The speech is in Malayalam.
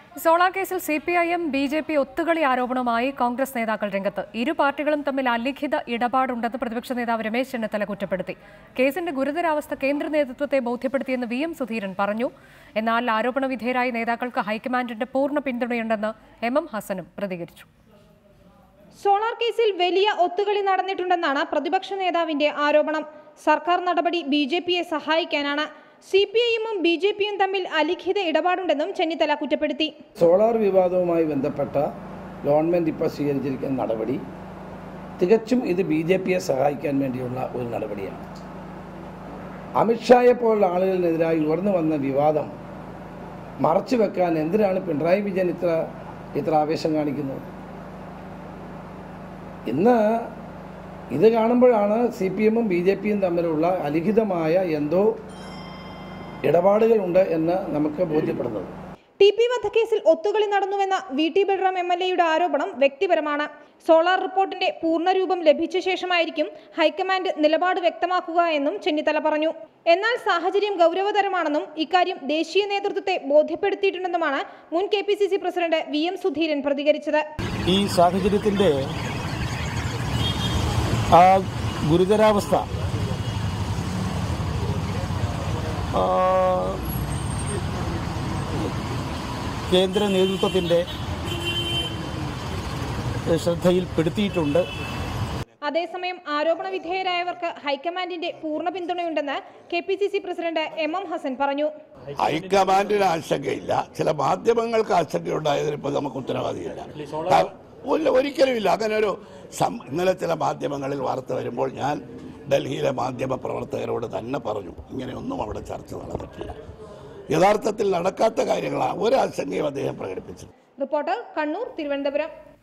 സോളാർ കേസിൽ C P I M B J P ഒത്തുകളി ആരോപണവുമായി കോൺഗ്രസ് നേതാക്കൾ രംഗത്ത് ഇരു പാർട്ടികളും തമ്മിൽ അലിഖിത ഇടപാടുണ്ടെന്ന് പ്രതിപക്ഷ നേതാവ് രമേശ് ചെന്നിത്തല കുറ്റപ്പെടുത്തി കേസിന്റെ ഗുരുതരാവസ്ഥ കേന്ദ്ര നേതൃത്വത്തെ ബോധ്യപ്പെടുത്തിയെന്ന് വി എം സുധീരൻ പറഞ്ഞു എന്നാൽ ആരോപണ വിധേയരായ നേതാക്കൾക്ക് ഹൈക്കമാൻഡിന്റെ പൂർണ്ണ പിന്തുണയുണ്ടെന്ന് എം എം ഹസനും പ്രതികരിച്ചു സോളാർ കേസിൽ വലിയ ഒത്തുകളി നടന്നിട്ടുണ്ടെന്നാണ് പ്രതിപക്ഷ നേതാവിന്റെ ആരോപണം സർക്കാർ നടപടി ബി ജെ പിയെ സഹായിക്കാനാണ് സി പി ഐഎമ്മും ബി ജെ പിയും തമ്മിൽ അലിഖിത ഇടപാടുണ്ടെന്നും ചെന്നിത്തല കുറ്റപ്പെടുത്തി സോളാർ വിവാദവുമായി ബന്ധപ്പെട്ട ഗവൺമെൻറ് ഇപ്പോൾ സ്വീകരിച്ചിരിക്കുന്ന നടപടി തികച്ചും ഇത് ബി ജെ പിയെ സഹായിക്കാൻ വേണ്ടിയുള്ള ഒരു നടപടിയാണ് അമിത്ഷായെ പോലുള്ള ആളുകളിനെതിരായി ഉയർന്നു വന്ന വിവാദം മറച്ചു വെക്കാൻ എന്തിനാണ് പിണറായി വിജയൻ ഇത്ര ഇത്ര ആവേശം കാണിക്കുന്നത് ഇന്ന് ഇത് കാണുമ്പോഴാണ് സി പി എമ്മും ബി ജെ പിയും തമ്മിലുള്ള അലിഖിതമായ എന്തോ ഇടപാടുകളുണ്ട് എന്ന് നമുക്ക് ബോധ്യപ്പെടുന്നത് ടി പി വധക്കേസിൽ ഒത്തുകളി നടന്നുവെന്ന V T Balram M L എയുടെ ആരോപണം വ്യക്തിപരമാണ് സോളാർ റിപ്പോർട്ടിന്റെ പൂർണ്ണരൂപം ലഭിച്ച ശേഷമായിരിക്കും ഹൈക്കമാൻഡ് നിലപാട് വ്യക്തമാക്കുക എന്നും ചെന്നിത്തല പറഞ്ഞു എന്നാൽ സാഹചര്യം ഗൗരവതരമാണെന്നും ഇക്കാര്യം ദേശീയ നേതൃത്വത്തെ ബോധ്യപ്പെടുത്തിയിട്ടുണ്ടെന്നുമാണ് മുൻ K P C C president V M Sudheeran പ്രതികരിച്ചത് ഈ സാഹചര്യത്തിൻ്റെ ആ ഗുരുതരാവസ്ഥ ആ, കേന്ദ്ര നേതൃത്വത്തിൻ്റെ ശ്രദ്ധയിൽപ്പെടുത്തിയിട്ടുണ്ട് അതേസമയം ആരോപണ വിധേയരായവർക്ക് ഹൈക്കമാൻഡിന്റെ പൂർണ്ണ പിന്തുണയുണ്ടെന്ന് K P C C president M M Hassan പറഞ്ഞു ഹൈക്കമാൻഡിന് ആശങ്കയില്ല ചില മാധ്യമങ്ങൾക്ക് ആശങ്കയുണ്ടായതിന് ഇപ്പൊ നമുക്ക് ഉത്തരവാദിയില്ല ക- ഇല്ല ഒരിക്കലും ഇല്ല അങ്ങനെ ഒരു സം- ഇന്നലെ ചില മാധ്യമങ്ങളിൽ വാർത്ത വരുമ്പോൾ ഞാൻ ഡൽഹിയിലെ മാധ്യമ പ്രവർത്തകരോട് തന്നെ പറഞ്ഞു ഇങ്ങനെയൊന്നും അവിടെ ചർച്ച നടന്നിട്ടില്ല യഥാർത്ഥത്തിൽ നടക്കാത്ത കാര്യങ്ങളാണ് ഒരു ആശങ്കയും അദ്ദേഹം പ്രകടിപ്പിച്ചത് റിപ്പോർട്ടർ കണ്ണൂർ തിരുവനന്തപുരം